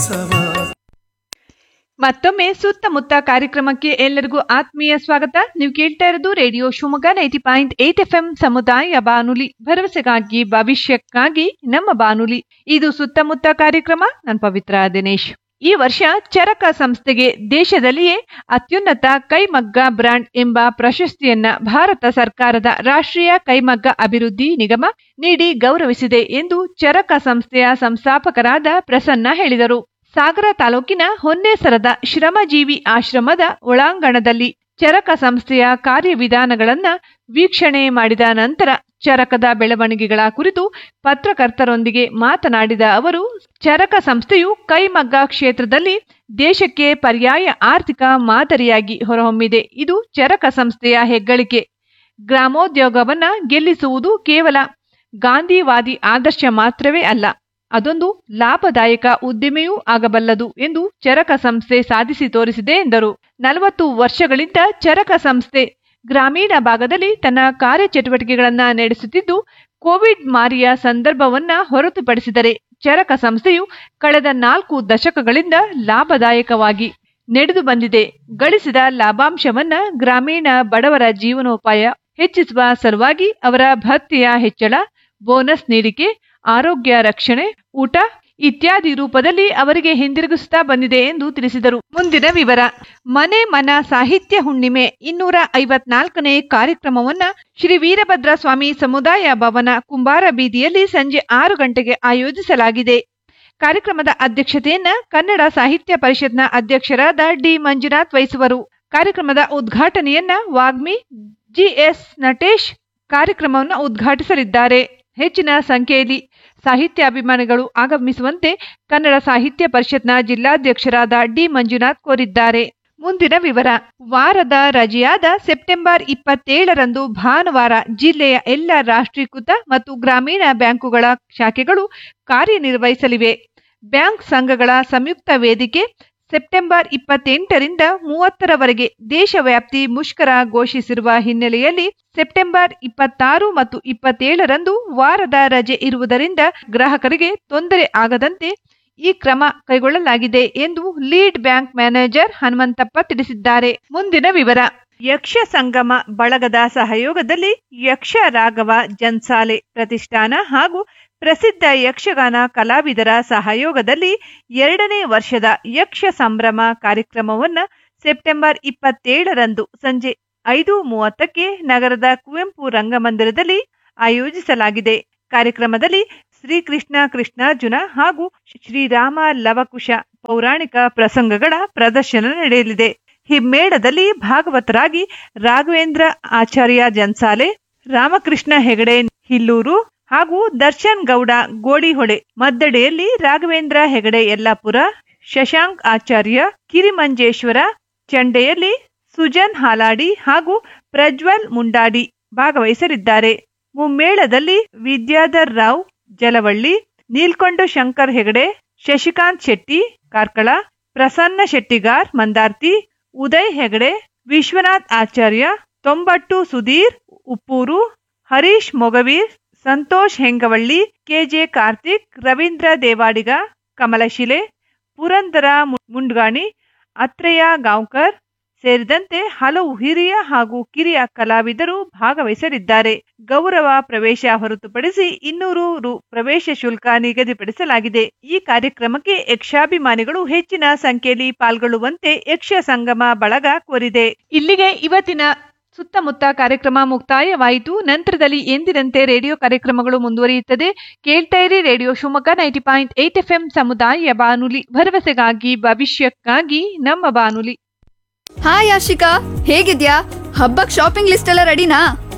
ಮತ್ತೊಮ್ಮೆ ಸುತ್ತಮುತ್ತ ಕಾರ್ಯಕ್ರಮಕ್ಕೆ ಎಲ್ಲರಿಗೂ ಆತ್ಮೀಯ ಸ್ವಾಗತ ನೀವು ಕೇಳ್ತಾ ಇರೋದು radio Shivamogga ninety point eight F M ಸಮುದಾಯ ಬಾನುಲಿ ಭರವಸೆಗಾಗಿ ಭವಿಷ್ಯಕ್ಕಾಗಿ ನಮ್ಮ ಬಾನುಲಿ ಇದು ಸುತ್ತಮುತ್ತ ಕಾರ್ಯಕ್ರಮ ನಾನು ಪವಿತ್ರ ದಿನೇಶ್ ಈ ವರ್ಷ ಚರಕ ಸಂಸ್ಥೆಗೆ ದೇಶದಲ್ಲಿಯೇ ಅತ್ಯುನ್ನತ ಕೈಮಗ್ಗ ಬ್ರಾಂಡ್ ಎಂಬ ಪ್ರಶಸ್ತಿಯನ್ನ ಭಾರತ ಸರ್ಕಾರದ ರಾಷ್ಟ್ರೀಯ ಕೈಮಗ್ಗ ಅಭಿವೃದ್ಧಿ ನಿಗಮ ನೀಡಿ ಗೌರವಿಸಿದೆ ಎಂದು ಚರಕ ಸಂಸ್ಥೆಯ ಸಂಸ್ಥಾಪಕರಾದ ಪ್ರಸನ್ನ ಹೇಳಿದರು ಸಾಗರ ತಾಲೂಕಿನ ಹೊನ್ನೇಸರದ ಶ್ರಮಜೀವಿ ಆಶ್ರಮದ ಒಳಾಂಗಣದಲ್ಲಿ ಚರಕ ಸಂಸ್ಥೆಯ ಕಾರ್ಯವಿಧಾನಗಳನ್ನ ವೀಕ್ಷಣೆ ಮಾಡಿದ ನಂತರ ಚರಕದ ಬೆಳವಣಿಗೆಗಳ ಕುರಿತು ಪತ್ರಕರ್ತರೊಂದಿಗೆ ಮಾತನಾಡಿದ ಅವರು ಚರಕ ಸಂಸ್ಥೆಯು ಕೈಮಗ್ಗ ಕ್ಷೇತ್ರದಲ್ಲಿ ದೇಶಕ್ಕೆ ಪರ್ಯಾಯ ಆರ್ಥಿಕ ಮಾದರಿಯಾಗಿ ಹೊರಹೊಮ್ಮಿದೆ ಇದು ಚರಕ ಸಂಸ್ಥೆಯ ಹೆಗ್ಗಳಿಕೆ ಗ್ರಾಮೋದ್ಯೋಗವನ್ನ ಗೆಲ್ಲಿಸುವುದು ಕೇವಲ ಗಾಂಧಿವಾದಿ ಆದರ್ಶ ಮಾತ್ರವೇ ಅಲ್ಲ ಅದೊಂದು ಲಾಭದಾಯಕ ಉದ್ದಿಮೆಯೂ ಆಗಬಲ್ಲದು ಎಂದು ಚರಕ ಸಂಸ್ಥೆ ಸಾಧಿಸಿ ತೋರಿಸಿದೆ ಎಂದರು ನಲವತ್ತು ವರ್ಷಗಳಿಂದ ಚರಕ ಸಂಸ್ಥೆ ಗ್ರಾಮೀಣ ಭಾಗದಲ್ಲಿ ತನ್ನ ಕಾರ್ಯಚಟುವಟಿಕೆಗಳನ್ನ ನಡೆಸುತ್ತಿದ್ದು ಕೋವಿಡ್ ಮಾರಿಯ ಸಂದರ್ಭವನ್ನ ಹೊರತುಪಡಿಸಿದರೆ ಚರಕ ಸಂಸ್ಥೆಯು ಕಳೆದ ನಾಲ್ಕು ದಶಕಗಳಿಂದ ಲಾಭದಾಯಕವಾಗಿ ನಡೆದು ಬಂದಿದೆ ಗಳಿಸಿದ ಲಾಭಾಂಶವನ್ನ ಗ್ರಾಮೀಣ ಬಡವರ ಜೀವನೋಪಾಯ ಹೆಚ್ಚಿಸುವ ಸಲುವಾಗಿ ಅವರ ಭತ್ಯೆಯ ಹೆಚ್ಚಳ ಬೋನಸ್ ನೀಡಿಕೆ ಆರೋಗ್ಯ ರಕ್ಷಣೆ ಊಟ ಇತ್ಯಾದಿ ರೂಪದಲ್ಲಿ ಅವರಿಗೆ ಹಿಂದಿರುಗಿಸುತ್ತಾ ಬಂದಿದೆ ಎಂದು ತಿಳಿಸಿದರು ಮುಂದಿನ ವಿವರ ಮನೆ ಮನ ಸಾಹಿತ್ಯ ಹುಣ್ಣಿಮೆ ಇನ್ನೂರ ಐವತ್ನಾಲ್ಕನೇ ಕಾರ್ಯಕ್ರಮವನ್ನ ಶ್ರೀ ವೀರಭದ್ರ ಸ್ವಾಮಿ ಸಮುದಾಯ ಭವನ ಕುಂಬಾರ ಬೀದಿಯಲ್ಲಿ ಸಂಜೆ ಆರು ಗಂಟೆಗೆ ಆಯೋಜಿಸಲಾಗಿದೆ ಕಾರ್ಯಕ್ರಮದ ಅಧ್ಯಕ್ಷತೆಯನ್ನ ಕನ್ನಡ ಸಾಹಿತ್ಯ ಪರಿಷತ್ನ ಅಧ್ಯಕ್ಷರಾದ ಡಿ ಮಂಜುನಾಥ್ ವಹಿಸುವರು ಕಾರ್ಯಕ್ರಮದ ಉದ್ಘಾಟನೆಯನ್ನ ವಾಗ್ಮಿ ಜಿಎಸ್ ನಟೇಶ್ ಕಾರ್ಯಕ್ರಮವನ್ನು ಉದ್ಘಾಟಿಸಲಿದ್ದಾರೆ ಹೆಚ್ಚಿನ ಸಂಖ್ಯೆಯಲ್ಲಿ ಸಾಹಿತ್ಯ ಅಭಿಮಾನಿಗಳು ಆಗಮಿಸುವಂತೆ ಕನ್ನಡ ಸಾಹಿತ್ಯ ಪರಿಷತ್ನ ಜಿಲ್ಲಾಧ್ಯಕ್ಷರಾದ ಡಿ ಮಂಜುನಾಥ್ ಕೋರಿದ್ದಾರೆ ಮುಂದಿನ ವಿವರ ವಾರದ ರಜೆಯಾದ ಸೆಪ್ಟೆಂಬರ್ ಇಪ್ಪತ್ತೇಳರಂದು ಭಾನುವಾರ ಜಿಲ್ಲೆಯ ಎಲ್ಲ ರಾಷ್ಟ್ರೀಕೃತ ಮತ್ತು ಗ್ರಾಮೀಣ ಬ್ಯಾಂಕುಗಳ ಶಾಖೆಗಳು ಕಾರ್ಯನಿರ್ವಹಿಸಲಿವೆ ಬ್ಯಾಂಕ್ ಸಂಘಗಳ ಸಂಯುಕ್ತ ವೇದಿಕೆ ಸೆಪ್ಟೆಂಬರ್ ಇಪ್ಪತ್ತೆಂಟರಿಂದ ಮೂವತ್ತರವರೆಗೆ ದೇಶವ್ಯಾಪ್ತಿ ಮುಷ್ಕರ ಘೋಷಿಸಿರುವ ಹಿನ್ನೆಲೆಯಲ್ಲಿ ಸೆಪ್ಟೆಂಬರ್ ಇಪ್ಪತ್ತಾರು ಮತ್ತು ಇಪ್ಪತ್ತೇಳರಂದು ವಾರದ ರಜೆ ಇರುವುದರಿಂದ ಗ್ರಾಹಕರಿಗೆ ತೊಂದರೆ ಆಗದಂತೆ ಈ ಕ್ರಮ ಕೈಗೊಳ್ಳಲಾಗಿದೆ ಎಂದು ಲೀಡ್ ಬ್ಯಾಂಕ್ ಮ್ಯಾನೇಜರ್ ಹನುಮಂತಪ್ಪ ತಿಳಿಸಿದ್ದಾರೆ ಮುಂದಿನ ವಿವರ ಯಕ್ಷ ಸಂಗಮ ಬಳಗದ ಸಹಯೋಗದಲ್ಲಿ ಯಕ್ಷ ರಾಘವ ಜನ್ಸಾಲೆ ಪ್ರತಿಷ್ಠಾನ ಹಾಗೂ ಪ್ರಸಿದ್ಧ ಯಕ್ಷಗಾನ ಕಲಾವಿದರ ಸಹಯೋಗದಲ್ಲಿ ಎರಡನೇ ವರ್ಷದ ಯಕ್ಷ ಸಂಭ್ರಮ ಕಾರ್ಯಕ್ರಮವನ್ನ ಸೆಪ್ಟೆಂಬರ್ ಇಪ್ಪತ್ತೇಳರಂದು ಸಂಜೆ ಐದು ಮೂವತ್ತಕ್ಕೆ ನಗರದ ಕುವೆಂಪು ರಂಗಮಂದಿರದಲ್ಲಿ ಆಯೋಜಿಸಲಾಗಿದೆ ಕಾರ್ಯಕ್ರಮದಲ್ಲಿ ಶ್ರೀಕೃಷ್ಣ ಕೃಷ್ಣಾರ್ಜುನ ಹಾಗೂ ಶ್ರೀರಾಮ ಲವಕುಶ ಪೌರಾಣಿಕ ಪ್ರಸಂಗಗಳ ಪ್ರದರ್ಶನ ನಡೆಯಲಿದೆ ಹಿಮ್ಮೇಳದಲ್ಲಿ ಭಾಗವತರಾಗಿ ರಾಘವೇಂದ್ರ ಆಚಾರ್ಯ ಜನ್ಸಾಲೆ ರಾಮಕೃಷ್ಣ ಹೆಗಡೆ ಹಿಲ್ಲೂರು ಹಾಗೂ ದರ್ಶನ್ ಗೌಡ ಗೋಡಿಹೊಳೆ ಮದ್ದಡೆಯಲ್ಲಿ ರಾಘವೇಂದ್ರ ಹೆಗಡೆ ಯಲ್ಲಾಪುರ ಶಶಾಂಕ್ ಆಚಾರ್ಯ ಕಿರಿಮಂಜೇಶ್ವರ ಚಂಡೆಯಲ್ಲಿ ಸುಜನ್ ಹಾಲಾಡಿ ಹಾಗೂ ಪ್ರಜ್ವಲ್ ಮುಂಡಾಡಿ ಭಾಗವಹಿಸಲಿದ್ದಾರೆ ಮುಮ್ಮೇಳದಲ್ಲಿ ವಿದ್ಯಾಧರ್ ರಾವ್ ಜಲವಳ್ಳಿ ನೀಲ್ಕೊಂಡ ಶಂಕರ್ ಹೆಗಡೆ ಶಶಿಕಾಂತ್ ಶೆಟ್ಟಿ ಕಾರ್ಕಳ ಪ್ರಸನ್ನ ಶೆಟ್ಟಿಗಾರ್ ಮಂದಾರ್ತಿ ಉದಯ್ ಹೆಗಡೆ ವಿಶ್ವನಾಥ್ ಆಚಾರ್ಯ ತೊಂಬಟ್ಟು ಸುಧೀರ್ ಉಪ್ಪೂರು ಹರೀಶ್ ಮೊಗವೀರ್ ಸಂತೋಷ್ ಹೆಂಗವಳ್ಳಿ ಕೆಜೆ ಕಾರ್ತಿಕ್ ರವೀಂದ್ರ ದೇವಾಡಿಗ ಕಮಲಶಿಲೆ ಪುರಂದರ ಮುಂಡ್ಗಾಣಿ ಅತ್ರೇಯ ಗಾಂವ್ಕರ್ ಸೇರಿದಂತೆ ಹಲವು ಹಿರಿಯ ಹಾಗೂ ಕಿರಿಯ ಕಲಾವಿದರು ಭಾಗವಹಿಸಲಿದ್ದಾರೆ ಗೌರವ ಪ್ರವೇಶ ಹೊರತುಪಡಿಸಿ ಇನ್ನೂರು ರು ಪ್ರವೇಶ ಶುಲ್ಕ ನಿಗದಿಪಡಿಸಲಾಗಿದೆ ಈ ಕಾರ್ಯಕ್ರಮಕ್ಕೆ ಯಕ್ಷಾಭಿಮಾನಿಗಳು ಹೆಚ್ಚಿನ ಸಂಖ್ಯೆಯಲ್ಲಿ ಪಾಲ್ಗೊಳ್ಳುವಂತೆ ಯಕ್ಷ ಸಂಗಮ ಬಳಗ ಕೋರಿದೆ ಇಲ್ಲಿಗೆ ಇವತ್ತಿನ ಸುತ್ತಮುತ್ತ ಕಾರ್ಯಕ್ರಮ ಮುಕ್ತಾಯವಾಯಿತು ನಂತರದಲ್ಲಿ ಎಂದಿನಂತೆ ರೇಡಿಯೋ ಕಾರ್ಯಕ್ರಮಗಳು ಮುಂದುವರಿಯುತ್ತದೆ ಕೇಳ್ತಾ ಇರಿ radio Shivamogga ninety point eight F M ಸಮುದಾಯ ಬಾನುಲಿ ಭರವಸೆಗಾಗಿ ಭವಿಷ್ಯಕ್ಕಾಗಿ ನಮ್ಮ ಬಾನುಲಿ ಹಾಯ್ ಆಶಿಕಾ ಹೇಗಿದ್ಯಾ ಹಬ್ಬಕ್ ಶಾಪಿಂಗ್ ಲಿಸ್ಟ್ ಎಲ್ಲ ರೆಡಿನಾ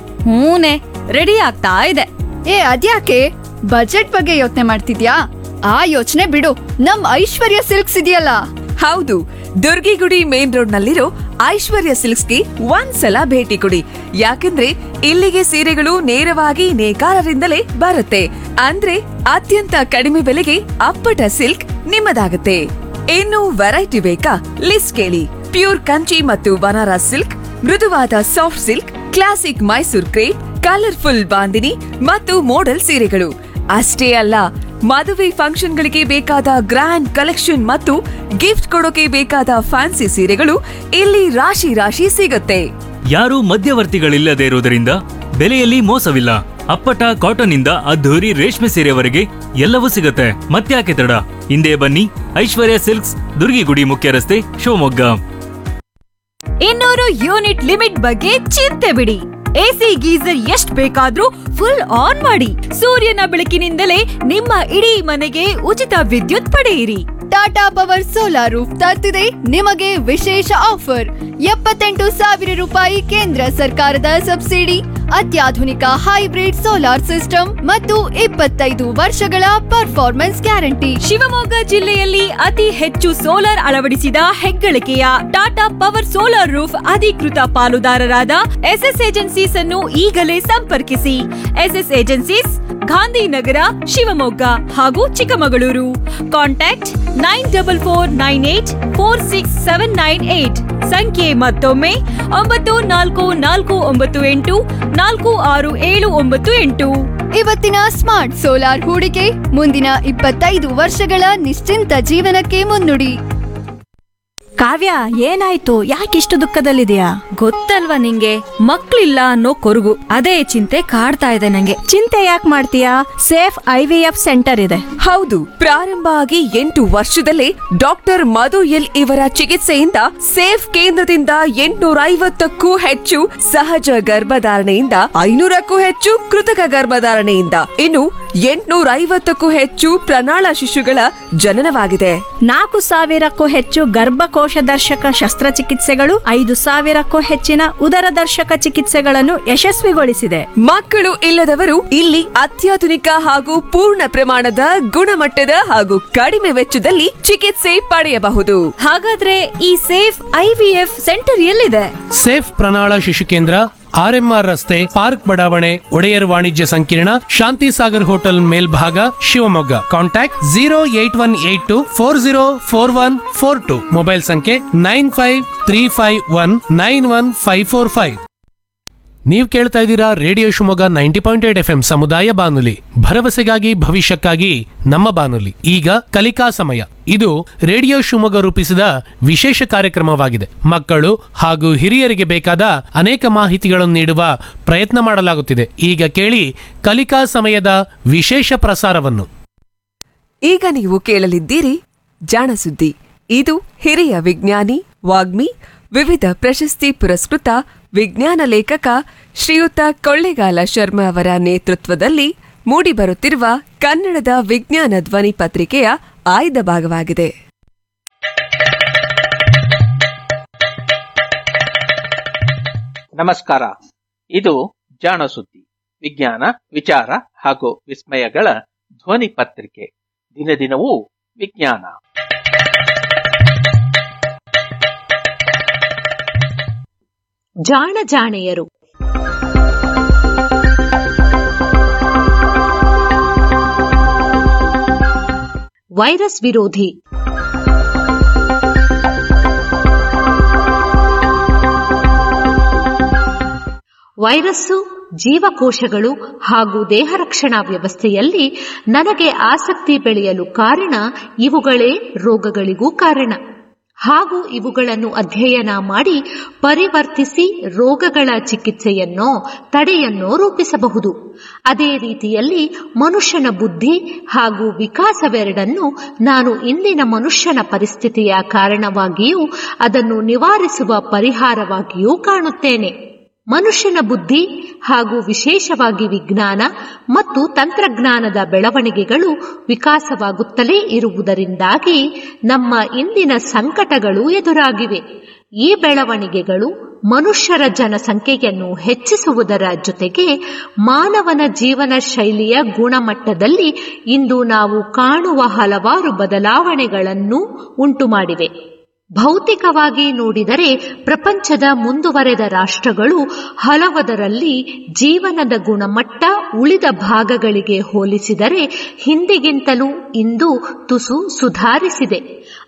ಹೂನೆ ರೆಡಿ ಆಗ್ತಾ ಇದೆ ಏ ಅದ್ಯಾಕೆ ಬಜೆಟ್ ಬಗ್ಗೆ ಯೋಚನೆ ಮಾಡ್ತಿದ್ಯಾ ಆ ಯೋಚನೆ ಬಿಡು ನಮ್ ಐಶ್ವರ್ಯ ಸಿಲ್ಕ್ಸ್ ಇದೆಯಲ್ಲ ಹೌದು ದುರ್ಗಿಗುಡಿ ಮೇನ್ ರೋಡ್ ನಲ್ಲಿರೋ ಐಶ್ವರ್ಯ ಸಿಲ್ಕ್ಸ್ಗೆ ಒಂದ್ಸಲ ಭೇಟಿ ಕೊಡಿ ಯಾಕಂದ್ರೆ ಇಲ್ಲಿಗೆ ಸೀರೆಗಳು ನೇರವಾಗಿ ನೇಕಾರರಿಂದಲೇ ಬರುತ್ತೆ ಅಂದ್ರೆ ಅತ್ಯಂತ ಕಡಿಮೆ ಬೆಲೆಗೆ ಅಪ್ಪಟ ಸಿಲ್ಕ್ ನಿಮ್ಮದಾಗುತ್ತೆ ಇನ್ನು ವೆರೈಟಿ ಬೇಕಾ ಲಿಸ್ಟ್ ಕೇಳಿ ಪ್ಯೂರ್ ಕಂಚಿ ಮತ್ತು ಬನಾರಸ್ ಸಿಲ್ಕ್ ಮೃದುವಾದ soft silk classic Mysore crepe colourful bandhani ಮತ್ತು ಮೋಡಲ್ ಸೀರೆಗಳು ಅಷ್ಟೇ ಅಲ್ಲ ಮದುವೆ ಫಂಕ್ಷನ್ಗಳಿಗೆ ಬೇಕಾದ ಗ್ರ್ಯಾಂಡ್ ಕಲೆಕ್ಷನ್ ಮತ್ತು ಗಿಫ್ಟ್ ಕೊಡೋಕೆ ಬೇಕಾದ ಫ್ಯಾನ್ಸಿ ಸೀರೆಗಳು ಇಲ್ಲಿ ರಾಶಿ ರಾಶಿ ಸಿಗುತ್ತೆ ಯಾರೂ ಮಧ್ಯವರ್ತಿಗಳಿಲ್ಲದೆ ಇರುವುದರಿಂದ ಬೆಲೆಯಲ್ಲಿ ಮೋಸವಿಲ್ಲ ಅಪ್ಪಟ ಕಾಟನ್ ಇಂದ ಅದ್ಧೂರಿ ರೇಷ್ಮೆ ಸೀರೆವರೆಗೆ ಎಲ್ಲವೂ ಸಿಗುತ್ತೆ ಮತ್ತ್ಯಾಕೆ ತಡ ಹಿಂದೆ ಬನ್ನಿ ಐಶ್ವರ್ಯ ಸಿಲ್ಕ್ಸ್ ದುರ್ಗಿಗುಡಿ ಮುಖ್ಯ ರಸ್ತೆ ಶಿವಮೊಗ್ಗ ಇನ್ನೂರು ಯೂನಿಟ್ ಲಿಮಿಟ್ ಬಗ್ಗೆ ಚಿಂತೆ ಬಿಡಿ ಎಸಿ ಗೀಸರ್ ಎಷ್ಟ್ ಬೇಕಾದ್ರೂ ಫುಲ್ ಆನ್ ಮಾಡಿ ಸೂರ್ಯನ ಬೆಳಕಿನಿಂದಲೇ ನಿಮ್ಮ ಇಡೀ ಮನೆಗೆ ಉಚಿತ ವಿದ್ಯುತ್ ಪಡೆಯಿರಿ ಟಾಟಾ ಪವರ್ ಸೋಲಾರ್ ರೂಫ್ ತರ್ತಿದೆ ನಿಮಗೆ ವಿಶೇಷ ಆಫರ್ ಎಪ್ಪತ್ತೆಂಟು ಸಾವಿರ ರೂಪಾಯಿ ಕೇಂದ್ರ ಸರ್ಕಾರದ ಸಬ್ಸಿಡಿ ಅತ್ಯಾಧುನಿಕ ಹೈಬ್ರಿಡ್ ಸೋಲಾರ್ ಸಿಸ್ಟಮ್ ಮತ್ತು ಇಪ್ಪತ್ತೈದು ವರ್ಷಗಳ ಪರ್ಫಾರ್ಮೆನ್ಸ್ ಗ್ಯಾರಂಟಿ ಶಿವಮೊಗ್ಗ ಜಿಲ್ಲೆಯಲ್ಲಿ ಅತಿ ಹೆಚ್ಚು ಸೋಲಾರ್ ಅಳವಡಿಸಿದ ಹೆಗ್ಗಳಿಕೆಯ ಟಾಟಾ ಪವರ್ ಸೋಲಾರ್ ರೂಫ್ ಅಧಿಕೃತ ಪಾಲುದಾರರಾದ ಎಸ್ಎಸ್ ಏಜೆನ್ಸೀಸ್ ಅನ್ನು ಈಗಲೇ ಸಂಪರ್ಕಿಸಿ ಎಸ್ಎಸ್ ಏಜೆನ್ಸೀಸ್ ಗಾಂಧಿನಗರ ಶಿವಮೊಗ್ಗ ಹಾಗೂ Chikkamagaluru contact nine double four nine eight four six seven nine eight ಸಂಖ್ಯೆ ಮತ್ತೊಮ್ಮೆ ಒಂಬತ್ತು ನಾಲ್ಕು ನಾಲ್ಕು ಒಂಬತ್ತು ಎಂಟು ನಾಲ್ಕು ಆರು ಏಳು ಒಂಬತ್ತು ಎಂಟು ಇವತ್ತಿನ ಸ್ಮಾರ್ಟ್ ಸೋಲಾರ್ ಹೂಡಿಕೆ ಮುಂದಿನ ಇಪ್ಪತ್ತೈದು ವರ್ಷಗಳ ನಿಶ್ಚಿಂತ ಜೀವನಕ್ಕೆ ಮುನ್ನುಡಿ ಕಾವ್ಯ ಏನಾಯ್ತು ಯಾಕಿಷ್ಟು ದುಃಖದಲ್ಲಿದೆಯಾ ಗೊತ್ತಲ್ವಾ ನಿಂಗೆ ಮಕ್ಳಿಲ್ಲ ಅನ್ನೋ ಕೊರಗು ಅದೇ ಚಿಂತೆ ಕಾಡ್ತಾ ಇದೆ ನಂಗೆ ಚಿಂತೆ ಯಾಕೆ ಮಾಡ್ತೀಯಾ safe I V F centre ಇದೆ ಹೌದು ಪ್ರಾರಂಭ ಆಗಿ ಎಂಟು ವರ್ಷದಲ್ಲೇ ಡಾಕ್ಟರ್ ಮಧು ಎಲ್ ಇವರ ಚಿಕಿತ್ಸೆಯಿಂದ ಸೇಫ್ ಕೇಂದ್ರದಿಂದ ಎಂಟುನೂರ ಐವತ್ತಕ್ಕೂ ಹೆಚ್ಚು ಸಹಜ ಗರ್ಭಧಾರಣೆಯಿಂದ ಐನೂರಕ್ಕೂ ಹೆಚ್ಚು ಕೃತಕ ಗರ್ಭಧಾರಣೆಯಿಂದ ಇನ್ನು ಎಂಟುನೂರ ಐವತ್ತಕ್ಕೂ ಹೆಚ್ಚು ಪ್ರಣಾಳ ಶಿಶುಗಳ ಜನನವಾಗಿದೆ ನಾಲ್ಕು ಸಾವಿರಕ್ಕೂ ಹೆಚ್ಚು ಗರ್ಭಕೋಶ ದರ್ಶಕ ಶಸ್ತ್ರಚಿಕಿತ್ಸೆಗಳು ಐದು ಸಾವಿರಕ್ಕೂ ಹೆಚ್ಚಿನ ಉದರ ದರ್ಶಕ ಚಿಕಿತ್ಸೆಗಳನ್ನು ಯಶಸ್ವಿಗೊಳಿಸಿದೆ ಮಕ್ಕಳು ಇಲ್ಲದವರು ಇಲ್ಲಿ ಅತ್ಯಾಧುನಿಕ ಹಾಗೂ ಪೂರ್ಣ ಪ್ರಮಾಣದ ಗುಣಮಟ್ಟದ ಹಾಗೂ ಕಡಿಮೆ ವೆಚ್ಚದಲ್ಲಿ ಚಿಕಿತ್ಸೆ ಪಡೆಯಬಹುದು ಹಾಗಾದ್ರೆ ಈ safe I V F centre ಎಲ್ಲಿದೆ ಸೇಫ್ ಪ್ರಣಾಳ ಶಿಶು ಕೇಂದ್ರ ಆರ್ಎಂಆರ್ ರಸ್ತೆ ಪಾರ್ಕ್ ಬಡಾವಣೆ ಒಡೆಯರ್ ವಾಣಿಜ್ಯ ಸಂಕೀರ್ಣ ಶಾಂತಿ ಸಾಗರ್ ಹೋಟೆಲ್ ಮೇಲ್ಭಾಗ Shivamogga contact zero eight one eight two four zero four one four two mobile ಸಂಖ್ಯೆ nine five three five one nine one five four five ನೀವು ಕೇಳ್ತಾ ಇದ್ದೀರಾ radio Shivamogga ninety point eight F M ಸಮುದಾಯ ಬಾನುಲಿ ಭರವಸೆಗಾಗಿ ಭವಿಷ್ಯಕ್ಕಾಗಿ ನಮ್ಮ ಬಾನುಲಿ ಈಗ ಕಲಿಕಾ ಸಮಯ ಇದು ರೇಡಿಯೋ ಶಿವಮೊಗ್ಗ ರೂಪಿಸಿದ ವಿಶೇಷ ಕಾರ್ಯಕ್ರಮವಾಗಿದೆ ಮಕ್ಕಳು ಹಾಗೂ ಹಿರಿಯರಿಗೆ ಬೇಕಾದ ಅನೇಕ ಮಾಹಿತಿಗಳನ್ನು ನೀಡುವ ಪ್ರಯತ್ನ ಮಾಡಲಾಗುತ್ತಿದೆ ಈಗ ಕೇಳಿ ಕಲಿಕಾ ಸಮಯದ ವಿಶೇಷ ಪ್ರಸಾರವನ್ನು ಈಗ ನೀವು ಕೇಳಲಿದ್ದೀರಿ ಜಾಣಸುದ್ದಿ ಇದು ಹಿರಿಯ ವಿಜ್ಞಾನಿ ವಾಗ್ಮಿ ವಿವಿಧ ಪ್ರಶಸ್ತಿ ಪುರಸ್ಕೃತ ವಿಜ್ಞಾನ ಲೇಖಕ ಶ್ರೀಯುತ ಕೊಳ್ಳೆಗಾಲ ಶರ್ಮಾ ಅವರ ನೇತೃತ್ವದಲ್ಲಿ ಮೂಡಿಬರುತ್ತಿರುವ ಕನ್ನಡದ ವಿಜ್ಞಾನ ಧ್ವನಿ ಪತ್ರಿಕೆಯ ಆಯ್ದ ಭಾಗವಾಗಿದೆ ನಮಸ್ಕಾರ ಇದು ಜಾಣ ಸುದ್ದಿ ವಿಜ್ಞಾನ ವಿಚಾರ ಹಾಗೂ ವಿಸ್ಮಯಗಳ ಧ್ವನಿ ಪತ್ರಿಕೆ ದಿನ ದಿನವೂ ವಿಜ್ಞಾನ ಜಾಣ ಜಾಣೆಯರು ವೈರಸ್ ವಿರೋಧಿ ವೈರಸ್ಸು ಜೀವಕೋಶಗಳು ಹಾಗೂ ದೇಹ ರಕ್ಷಣಾ ವ್ಯವಸ್ಥೆಯಲ್ಲಿ ನನಗೆ ಆಸಕ್ತಿ ಬೆಳೆಯಲು ಕಾರಣ ಇವುಗಳೇ ರೋಗಗಳಿಗೂ ಕಾರಣ ಹಾಗೂ ಇವುಗಳನ್ನು ಅಧ್ಯಯನ ಮಾಡಿ ಪರಿವರ್ತಿಸಿ ರೋಗಗಳ ಚಿಕಿತ್ಸೆಯನ್ನೋ ತಡೆಯನ್ನೋ ರೂಪಿಸಬಹುದು ಅದೇ ರೀತಿಯಲ್ಲಿ ಮನುಷ್ಯನ ಬುದ್ಧಿ ಹಾಗೂ ವಿಕಾಸವೆರಡನ್ನು ನಾನು ಇಂದಿನ ಮನುಷ್ಯನ ಪರಿಸ್ಥಿತಿಯ ಕಾರಣವಾಗಿಯೂ ಅದನ್ನು ನಿವಾರಿಸುವ ಪರಿಹಾರವಾಗಿಯೂ ಕಾಣುತ್ತೇನೆ ಮನುಷ್ಯನ ಬುದ್ಧಿ ಹಾಗೂ ವಿಶೇಷವಾಗಿ ವಿಜ್ಞಾನ ಮತ್ತು ತಂತ್ರಜ್ಞಾನದ ಬೆಳವಣಿಗೆಗಳು ವಿಕಾಸವಾಗುತ್ತಲೇ ಇರುವುದರಿಂದಾಗಿ ನಮ್ಮ ಇಂದಿನ ಸಂಕಟಗಳು ಎದುರಾಗಿವೆ ಈ ಬೆಳವಣಿಗೆಗಳು ಮನುಷ್ಯರ ಜನಸಂಖ್ಯೆಯನ್ನು ಹೆಚ್ಚಿಸುವುದರ ಜೊತೆಗೆ ಮಾನವನ ಜೀವನ ಶೈಲಿಯ ಗುಣಮಟ್ಟದಲ್ಲಿ ಇಂದು ನಾವು ಕಾಣುವ ಹಲವಾರು ಬದಲಾವಣೆಗಳನ್ನು ಉಂಟುಮಾಡಿವೆ ಭೌತಿಕವಾಗಿ ನೋಡಿದರೆ ಪ್ರಪಂಚದ ಮುಂದುವರೆದ ರಾಷ್ಟ್ರಗಳು ಹಲವದರಲ್ಲಿ ಜೀವನದ ಗುಣಮಟ್ಟ ಉಳಿದ ಭಾಗಗಳಿಗೆ ಹೋಲಿಸಿದರೆ ಹಿಂದಿಗಿಂತಲೂ ಇಂದು ತುಸು ಸುಧಾರಿಸಿದೆ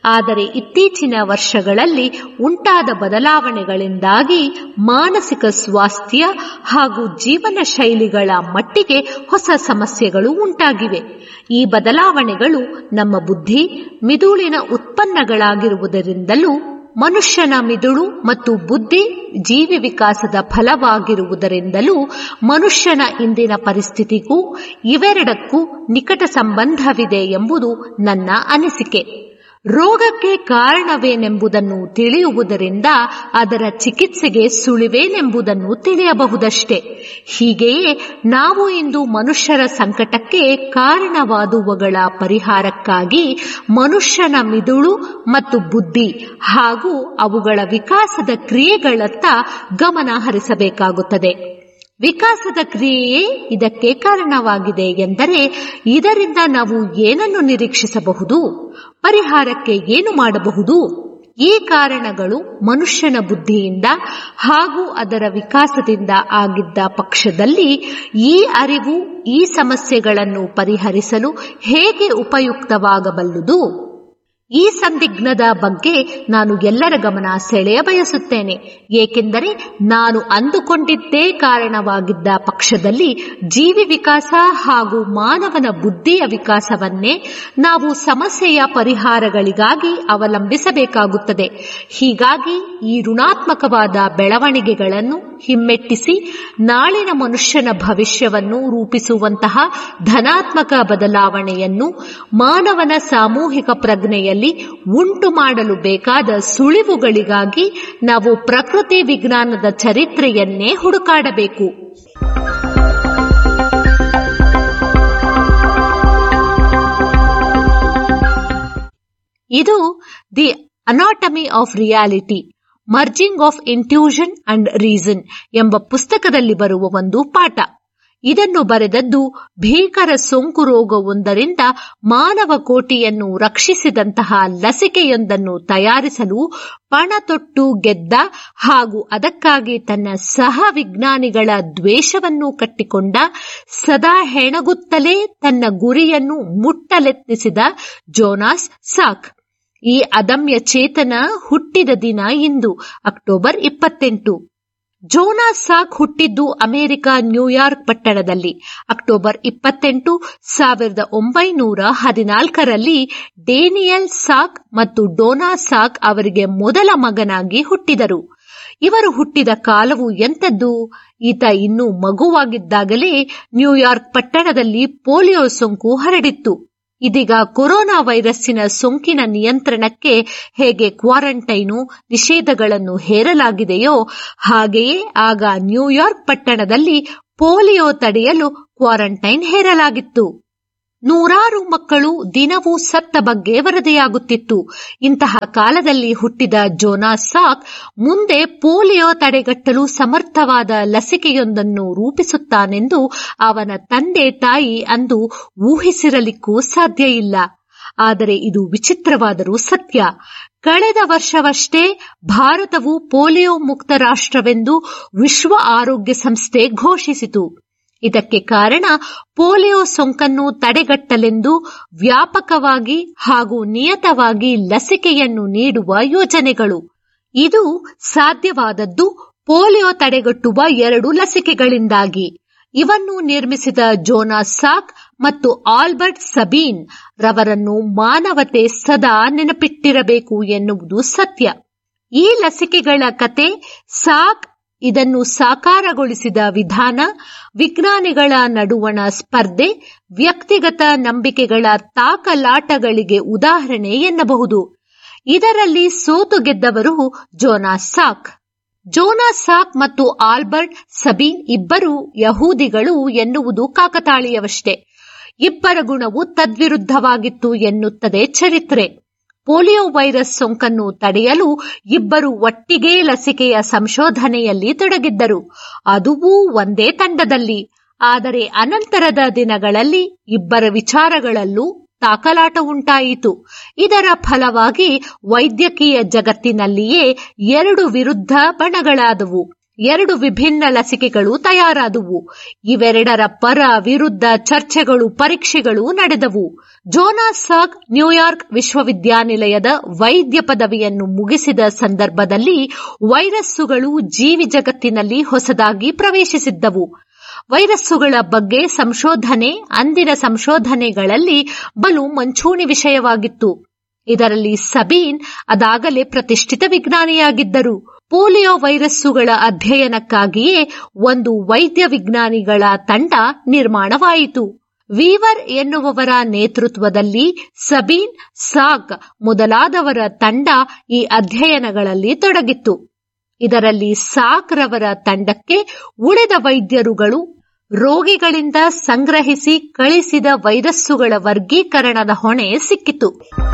ಆದರೆ ಇತ್ತೀಚಿನ ವರ್ಷಗಳಲ್ಲಿ ಉಂಟಾದ ಬದಲಾವಣೆಗಳಿಂದಾಗಿ ಮಾನಸಿಕ ಸ್ವಾಸ್ಥ್ಯ ಹಾಗೂ ಜೀವನ ಶೈಲಿಗಳ ಮಟ್ಟಿಗೆ ಹೊಸ ಸಮಸ್ಯೆಗಳು ಉಂಟಾಗಿವೆ ಈ ಬದಲಾವಣೆಗಳು ನಮ್ಮ ಬುದ್ಧಿ ಮಿದುಳಿನ ಉತ್ಪನ್ನಗಳಾಗಿರುವುದರಿಂದಲೂ ಮನುಷ್ಯನ ಮಿದುಳು ಮತ್ತು ಬುದ್ಧಿ ಜೀವಿ ವಿಕಾಸದ ಫಲವಾಗಿರುವುದರಿಂದಲೂ ಮನುಷ್ಯನ ಇಂದಿನ ಪರಿಸ್ಥಿತಿಗೂ ಇವೆರಡಕ್ಕೂ ನಿಕಟ ಸಂಬಂಧವಿದೆ ಎಂಬುದು ನನ್ನ ಅನಿಸಿಕೆ ರೋಗಕ್ಕೆ ಕಾರಣವೇನೆಂಬುದನ್ನು ತಿಳಿಯುವುದರಿಂದ ಅದರ ಚಿಕಿತ್ಸೆಗೆ ಸುಳಿವೇನೆಂಬುದನ್ನು ತಿಳಿಯಬಹುದಷ್ಟೇ ಹೀಗೆಯೇ ನಾವು ಇಂದು ಮನುಷ್ಯರ ಸಂಕಟಕ್ಕೆ ಕಾರಣವಾದುವುಗಳ ಪರಿಹಾರಕ್ಕಾಗಿ ಮನುಷ್ಯನ ಮಿದುಳು ಮತ್ತು ಬುದ್ಧಿ ಹಾಗೂ ಅವುಗಳ ವಿಕಾಸದ ಕ್ರಿಯೆಗಳತ್ತ ಗಮನ ಹರಿಸಬೇಕಾಗುತ್ತದೆ ವಿಕಾಸದ ಕ್ರಿಯೆಯೇ ಇದಕ್ಕೆ ಕಾರಣವಾಗಿದೆ ಎಂದರೆ ಇದರಿಂದ ನಾವು ಏನನ್ನು ನಿರೀಕ್ಷಿಸಬಹುದು ಪರಿಹಾರಕ್ಕೆ ಏನು ಮಾಡಬಹುದು ಈ ಕಾರಣಗಳು ಮನುಷ್ಯನ ಬುದ್ಧಿಯಿಂದ ಹಾಗೂ ಅದರ ವಿಕಾಸದಿಂದ ಆಗಿದ್ದ ಪಕ್ಷದಲ್ಲಿ ಈ ಅರಿವು ಈ ಸಮಸ್ಯೆಗಳನ್ನು ಪರಿಹರಿಸಲು ಹೇಗೆ ಉಪಯುಕ್ತವಾಗಬಲ್ಲುದು ಈ ಸಂದಿಗ್ಧದ ಬಗ್ಗೆ ನಾನು ಎಲ್ಲರ ಗಮನ ಸೆಳೆಯ ಬಯಸುತ್ತೇನೆ ಏಕೆಂದರೆ ನಾನು ಅಂದುಕೊಂಡಿದ್ದೇ ಕಾರಣವಾಗಿದ್ದ ಪಕ್ಷದಲ್ಲಿ ಜೀವಿ ವಿಕಾಸ ಹಾಗೂ ಮಾನವನ ಬುದ್ಧಿಯ ವಿಕಾಸವನ್ನೇ ನಾವು ಸಮಸ್ಯೆಯ ಪರಿಹಾರಗಳಿಗಾಗಿ ಅವಲಂಬಿಸಬೇಕಾಗುತ್ತದೆ ಹೀಗಾಗಿ ಈ ಋಣಾತ್ಮಕವಾದ ಬೆಳವಣಿಗೆಗಳನ್ನು ಹಿಮ್ಮೆಟ್ಟಿಸಿ ನಾಳಿನ ಮನುಷ್ಯನ ಭವಿಷ್ಯವನ್ನು ರೂಪಿಸುವಂತಹ ಧನಾತ್ಮಕ ಬದಲಾವಣೆಯನ್ನು ಮಾನವನ ಸಾಮೂಹಿಕ ಪ್ರಜ್ಞೆಯಲ್ಲಿ ಉಂಟು ಮಾಡಲು ಬೇಕಾದ ಸುಳಿವುಗಳಿಗಾಗಿ ನಾವು ಪ್ರಕೃತಿ ವಿಜ್ಞಾನದ ಚರಿತ್ರೆಯನ್ನೇ ಹುಡುಕಾಡಬೇಕು ಇದು the anatomy of reality merging of intuition and reason ಎಂಬ ಪುಸ್ತಕದಲ್ಲಿ ಬರುವ ಒಂದು ಪಾಠ ಇದನ್ನು ಬರೆದದ್ದು ಭೀಕರ ಸೋಂಕು ರೋಗವೊಂದರಿಂದ ಮಾನವ ಕೋಟಿಯನ್ನು ರಕ್ಷಿಸಿದಂತಹ ಲಸಿಕೆಯೊಂದನ್ನು ತಯಾರಿಸಲು ಪಣ ತೊಟ್ಟು ಗೆದ್ದ ಹಾಗೂ ಅದಕ್ಕಾಗಿ ತನ್ನ ಸಹ ವಿಜ್ಞಾನಿಗಳ ದ್ವೇಷವನ್ನು ಕಟ್ಟಿಕೊಂಡ ಸದಾ ಹೆಣಗುತ್ತಲೇ ತನ್ನ ಗುರಿಯನ್ನು ಮುಟ್ಟಲೆತ್ತಿಸಿದ ಜೋನಾಸ್ ಸಾಕ್ ಈ ಅದಮ್ಯ ಚೇತನ ಹುಟ್ಟಿದ ದಿನ ಇಂದು ಅಕ್ಟೋಬರ್ ಇಪ್ಪತ್ತೆಂಟು ಜೋನಾಸ್ ಸಾಕ್ ಹುಟ್ಟಿದ್ದು ಅಮೆರಿಕ ನ್ಯೂಯಾರ್ಕ್ ಪಟ್ಟಣದಲ್ಲಿ ಅಕ್ಟೋಬರ್ ಇಪ್ಪತ್ತೆಂಟು ಸಾವಿರದ ಒಂಬೈನೂರ ಹದಿನಾಲ್ಕರಲ್ಲಿ ಡೇನಿಯಲ್ ಸಾಕ್ ಮತ್ತು ಡೋನಾ ಸಾಕ್ ಅವರಿಗೆ ಮೊದಲ ಮಗನಾಗಿ ಹುಟ್ಟಿದರು ಇವರು ಹುಟ್ಟಿದ ಕಾಲವು ಎಂಥದ್ದು ಈತ ಇನ್ನೂ ಮಗುವಾಗಿದ್ದಾಗಲೇ ನ್ಯೂಯಾರ್ಕ್ ಪಟ್ಟಣದಲ್ಲಿ ಪೋಲಿಯೋ ಸೋಂಕು ಹರಡಿತ್ತು ಇದೀಗ ಕೊರೋನಾ ವೈರಸ್ಸಿನ ಸೋಂಕಿನ ನಿಯಂತ್ರಣಕ್ಕೆ ಹೇಗೆ ಕ್ವಾರಂಟೈನು ನಿಷೇಧಗಳನ್ನು ಹೇರಲಾಗಿದೆಯೋ ಹಾಗೆಯೇ ಆಗ ನ್ಯೂಯಾರ್ಕ್ ಪಟ್ಟಣದಲ್ಲಿ ಪೋಲಿಯೋ ತಡೆಯಲು ಕ್ವಾರಂಟೈನ್ ಹೇರಲಾಗಿತ್ತು ನೂರಾರು ಮಕ್ಕಳು ದಿನವೂ ಸತ್ತ ಬಗ್ಗೆ ವರದಿಯಾಗುತ್ತಿತ್ತು ಇಂತಹ ಕಾಲದಲ್ಲಿ ಹುಟ್ಟಿದ ಜೋನಾಸ್ ಸಾಕ್ ಮುಂದೆ ಪೋಲಿಯೋ ತಡೆಗಟ್ಟಲು ಸಮರ್ಥವಾದ ಲಸಿಕೆಯೊಂದನ್ನು ರೂಪಿಸುತ್ತಾನೆಂದು ಅವನ ತಂದೆ ತಾಯಿ ಅಂದು ಊಹಿಸಿರಲಿಕ್ಕೂ ಸಾಧ್ಯ ಇಲ್ಲ ಆದರೆ ಇದು ವಿಚಿತ್ರವಾದರೂ ಸತ್ಯ ಕಳೆದ ವರ್ಷವಷ್ಟೇ ಭಾರತವು ಪೋಲಿಯೋ ಮುಕ್ತ ರಾಷ್ಟ್ರವೆಂದು ವಿಶ್ವ ಆರೋಗ್ಯ ಸಂಸ್ಥೆ ಘೋಷಿಸಿತು ಇದಕ್ಕೆ ಕಾರಣ ಪೋಲಿಯೋ ಸೋಂಕನ್ನು ತಡೆಗಟ್ಟಲೆಂದು ವ್ಯಾಪಕವಾಗಿ ಹಾಗೂ ನಿಯತವಾಗಿ ಲಸಿಕೆಯನ್ನು ನೀಡುವ ಯೋಜನೆಗಳು ಇದು ಸಾಧ್ಯವಾದದ್ದು ಪೋಲಿಯೋ ತಡೆಗಟ್ಟುವ ಎರಡು ಲಸಿಕೆಗಳಿಂದಾಗಿ ಇವನ್ನು ನಿರ್ಮಿಸಿದ ಜೋನಾಸ್ ಸಾಕ್ ಮತ್ತು ಆಲ್ಬರ್ಟ್ ಸಬೀನ್ ರವರನ್ನು ಮಾನವತೆ ಸದಾ ನೆನಪಿಟ್ಟಿರಬೇಕು ಎನ್ನುವುದು ಸತ್ಯ ಈ ಲಸಿಕೆಗಳ ಕತೆ ಸಾಕ್ ಇದನ್ನು ಸಾಕಾರಗೊಳಿಸಿದ ವಿಧಾನ ವಿಜ್ಞಾನಿಗಳ ನಡುವಣ ಸ್ಪರ್ಧೆ ವ್ಯಕ್ತಿಗತ ನಂಬಿಕೆಗಳ ತಾಕಲಾಟಗಳಿಗೆ ಉದಾಹರಣೆ ಎನ್ನಬಹುದು ಇದರಲ್ಲಿ ಸೋತು ಗೆದ್ದವರು ಜೋನಾಸ್ ಸಾಕ್ ಜೋನಾಸ್ ಸಾಕ್ ಮತ್ತು ಆಲ್ಬರ್ಟ್ ಸಬೀನ್ ಇಬ್ಬರು ಯಹೂದಿಗಳು ಎನ್ನುವುದು ಕಾಕತಾಳೀಯವಷ್ಟೇ ಇಬ್ಬರ ಗುಣವು ತದ್ವಿರುದ್ಧವಾಗಿತ್ತು ಎನ್ನುತ್ತದೆ ಚರಿತ್ರೆ ಪೋಲಿಯೋ ವೈರಸ್ ಸೋಂಕನ್ನು ತಡೆಯಲು ಇಬ್ಬರು ಒಟ್ಟಿಗೆ ಲಸಿಕೆಯ ಸಂಶೋಧನೆಯಲ್ಲಿ ತೊಡಗಿದ್ದರು ಅದುವೂ ಒಂದೇ ತಂಡದಲ್ಲಿ ಆದರೆ ಅನಂತರದ ದಿನಗಳಲ್ಲಿ ಇಬ್ಬರ ವಿಚಾರಗಳಲ್ಲೂ ತಾಕಲಾಟ ಉಂಟಾಯಿತು ಇದರ ಫಲವಾಗಿ ವೈದ್ಯಕೀಯ ಜಗತ್ತಿನಲ್ಲಿಯೇ ಎರಡು ವಿರುದ್ಧ ಬಣಗಳಾದವು ಎರಡು ವಿಭಿನ್ನ ಲಸಿಕೆಗಳು ತಯಾರಾದವು ಇವೆರಡರ ಪರ ವಿರುದ್ಧ ಚರ್ಚೆಗಳು ಪರೀಕ್ಷೆಗಳು ನಡೆದವು ಜೋನಾಸ್ ಸಾಗ್ ನ್ಯೂಯಾರ್ಕ್ ವಿಶ್ವವಿದ್ಯಾನಿಲಯದ ವೈದ್ಯ ಪದವಿಯನ್ನು ಮುಗಿಸಿದ ಸಂದರ್ಭದಲ್ಲಿ ವೈರಸ್ಸುಗಳು ಜೀವಿ ಜಗತ್ತಿನಲ್ಲಿ ಹೊಸದಾಗಿ ಪ್ರವೇಶಿಸಿದ್ದವು ವೈರಸ್ಸುಗಳ ಬಗ್ಗೆ ಸಂಶೋಧನೆ ಅಂದಿನ ಸಂಶೋಧನೆಗಳಲ್ಲಿ ಬಲು ಮಂಚೂಣಿ ವಿಷಯವಾಗಿತ್ತು ಇದರಲ್ಲಿ ಸಬೀನ್ ಅದಾಗಲೇ ಪ್ರತಿಷ್ಠಿತ ವಿಜ್ಞಾನಿಯಾಗಿದ್ದರು ಪೋಲಿಯೋ ವೈರಸ್ಸುಗಳ ಅಧ್ಯಯನಕ್ಕಾಗಿಯೇ ಒಂದು ವೈದ್ಯ ವಿಜ್ಞಾನಿಗಳ ತಂಡ ನಿರ್ಮಾಣವಾಯಿತು ವೀವರ್ ಎನ್ನುವವರ ನೇತೃತ್ವದಲ್ಲಿ ಸಬೀನ್ ಸಾಕ್ ಮೊದಲಾದವರ ತಂಡ ಈ ಅಧ್ಯಯನಗಳಲ್ಲಿ ತೊಡಗಿತ್ತು ಇದರಲ್ಲಿ ಸಾಕ್ ರವರ ತಂಡಕ್ಕೆ ಉಳಿದ ವೈದ್ಯರುಗಳು ರೋಗಿಗಳಿಂದ ಸಂಗ್ರಹಿಸಿ ಕಳಿಸಿದ ವೈರಸ್ಸುಗಳ ವರ್ಗೀಕರಣದ ಹೊಣೆ ಸಿಕ್ಕಿತು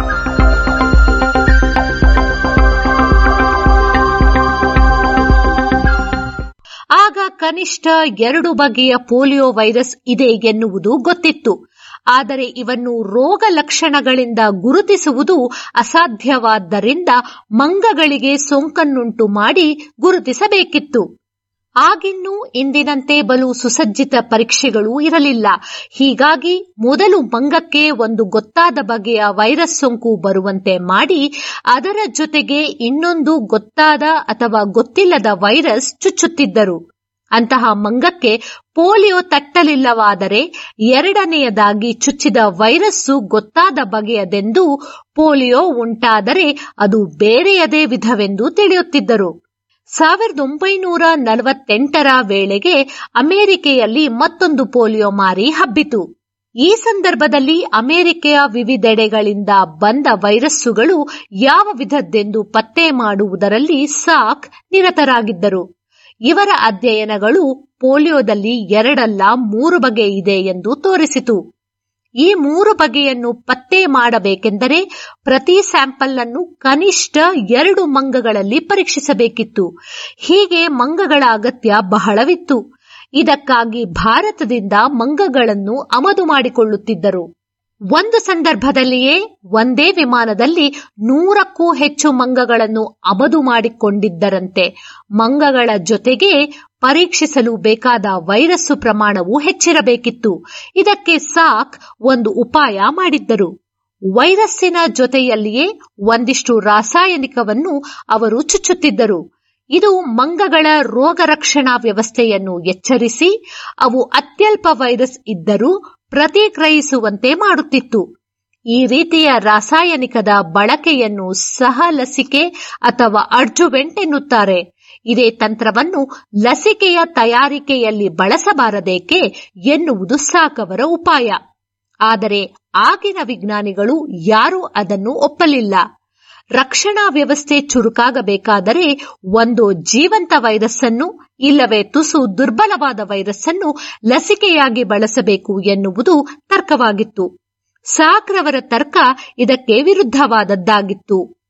ಆಗ ಕನಿಷ್ಠ ಎರಡು ಬಗೆಯ ಪೋಲಿಯೋ ವೈರಸ್ ಇದೆ ಎನ್ನುವುದು ಗೊತ್ತಿತ್ತು ಆದರೆ ಇವನ್ನು ರೋಗ ಲಕ್ಷಣಗಳಿಂದ ಗುರುತಿಸುವುದು ಅಸಾಧ್ಯವಾದ್ದರಿಂದ ಮಂಗಗಳಿಗೆ ಸೋಂಕನ್ನುಂಟು ಮಾಡಿ ಗುರುತಿಸಬೇಕಿತ್ತು ಆಗಿನ್ನೂ ಇಂದಿನಂತೆ ಬಲು ಸುಸಜ್ಜಿತ ಪರೀಕ್ಷೆಗಳು ಇರಲಿಲ್ಲ ಹೀಗಾಗಿ ಮೊದಲು ಮಂಗಕ್ಕೆ ಒಂದು ಗೊತ್ತಾದ ಬಗೆಯ ವೈರಸ್ ಸೋಂಕು ಬರುವಂತೆ ಮಾಡಿ ಅದರ ಜೊತೆಗೆ ಇನ್ನೊಂದು ಗೊತ್ತಾದ ಅಥವಾ ಗೊತ್ತಿಲ್ಲದ ವೈರಸ್ ಚುಚ್ಚುತ್ತಿದ್ದರು ಅಂತಹ ಮಂಗಕ್ಕೆ ಪೋಲಿಯೋ ತಟ್ಟಲಿಲ್ಲವಾದರೆ ಎರಡನೆಯದಾಗಿ ಚುಚ್ಚಿದ ವೈರಸ್ಸು ಗೊತ್ತಾದ ಬಗೆಯದೆಂದು ಪೋಲಿಯೋ ಉಂಟಾದರೆ ಅದು ಬೇರೆಯದೇ ವಿಧವೆಂದು ತಿಳಿಯುತ್ತಿದ್ದರು ಸಾವಿರದ ಒಂಬೈನೂರ ನಲವತ್ತೆಂಟರ ವೇಳೆಗೆ ಅಮೆರಿಕೆಯಲ್ಲಿ ಮತ್ತೊಂದು ಪೋಲಿಯೋ ಮಾರಿ ಹಬ್ಬಿತು ಈ ಸಂದರ್ಭದಲ್ಲಿ ಅಮೆರಿಕೆಯ ವಿವಿಧೆಡೆಗಳಿಂದ ಬಂದ ವೈರಸ್ಸುಗಳು ಯಾವ ವಿಧದ್ದೆಂದು ಪತ್ತೆ ಮಾಡುವುದರಲ್ಲಿ ಸಾಕ್ ನಿರತರಾಗಿದ್ದರು ಇವರ ಅಧ್ಯಯನಗಳು ಪೋಲಿಯೋದಲ್ಲಿ ಎರಡಲ್ಲ ಮೂರು ಬಗೆ ಇದೆ ಎಂದು ತೋರಿಸಿತು ಈ ಮೂರು ಬಗೆಯನ್ನು ಪತ್ತೆ ಮಾಡಬೇಕೆಂದರೆ ಪ್ರತಿ ಸ್ಯಾಂಪಲ್ ಅನ್ನು ಕನಿಷ್ಠ ಎರಡು ಮಂಗಗಳಲ್ಲಿ ಪರೀಕ್ಷಿಸಬೇಕಿತ್ತು ಹೀಗೆ ಮಂಗಗಳ ಅಗತ್ಯ ಬಹಳವಿತ್ತು ಇದಕ್ಕಾಗಿ ಭಾರತದಿಂದ ಮಂಗಗಳನ್ನು ಆಮದು ಮಾಡಿಕೊಳ್ಳುತ್ತಿದ್ದರು ಒಂದು ಸಂದರ್ಭದಲ್ಲಿಯೇ ಒಂದೇ ವಿಮಾನದಲ್ಲಿ ನೂರಕ್ಕೂ ಹೆಚ್ಚು ಮಂಗಗಳನ್ನು ಆಮದು ಮಾಡಿಕೊಂಡಿದ್ದರಂತೆ ಮಂಗಗಳ ಜೊತೆಗೆ ಪರೀಕ್ಷಿಸಲು ಬೇಕಾದ ವೈರಸ್ಸು ಪ್ರಮಾಣವು ಹೆಚ್ಚಿರಬೇಕಿತ್ತು ಇದಕ್ಕೆ ಸಾಕ್ ಒಂದು ಉಪಾಯ ಮಾಡಿದ್ದರು ವೈರಸ್ಸಿನ ಜೊತೆಯಲ್ಲಿಯೇ ಒಂದಿಷ್ಟು ರಾಸಾಯನಿಕವನ್ನು ಅವರು ಚುಚ್ಚುತ್ತಿದ್ದರು ಇದು ಮಂಗಗಳ ರೋಗ ರಕ್ಷಣಾ ವ್ಯವಸ್ಥೆಯನ್ನು ಎಚ್ಚರಿಸಿ ಅವು ಅತ್ಯಲ್ಪ ವೈರಸ್ ಇದ್ದರೂ ಪ್ರತಿಕ್ರಿಯಿಸುವಂತೆ ಮಾಡುತ್ತಿತ್ತು ಈ ರೀತಿಯ ರಾಸಾಯನಿಕದ ಬಳಕೆಯನ್ನು ಸಹ ಲಸಿಕೆ ಅಥವಾ ಅರ್ಜುವೆಂಟ್ ಎನ್ನುತ್ತಾರೆ ಇದೇ ತಂತ್ರವನ್ನು ಲಸಿಕೆಯ ತಯಾರಿಕೆಯಲ್ಲಿ ಬಳಸಬಾರದೇಕೆ ಎನ್ನುವುದು ಸಾಕವರ ಉಪಾಯ ಆದರೆ ಆಗಿನ ವಿಜ್ಞಾನಿಗಳು ಯಾರೂ ಅದನ್ನು ಒಪ್ಪಲಿಲ್ಲ ರಕ್ಷಣಾ ವ್ಯವಸ್ಥೆ ಚುರುಕಾಗಬೇಕಾದರೆ ಒಂದು ಜೀವಂತ ವೈರಸ್ ಅನ್ನು ಇಲ್ಲವೇ ತುಸು ದುರ್ಬಲವಾದ ವೈರಸ್ ಅನ್ನು ಲಸಿಕೆಯಾಗಿ ಬಳಸಬೇಕು ಎನ್ನುವುದು ತರ್ಕವಾಗಿತ್ತು ಸಾಕ್ರವರ ತರ್ಕ ಇದಕ್ಕೆ ವಿರುದ್ಧವಾದದ್ದಾಗಿತ್ತು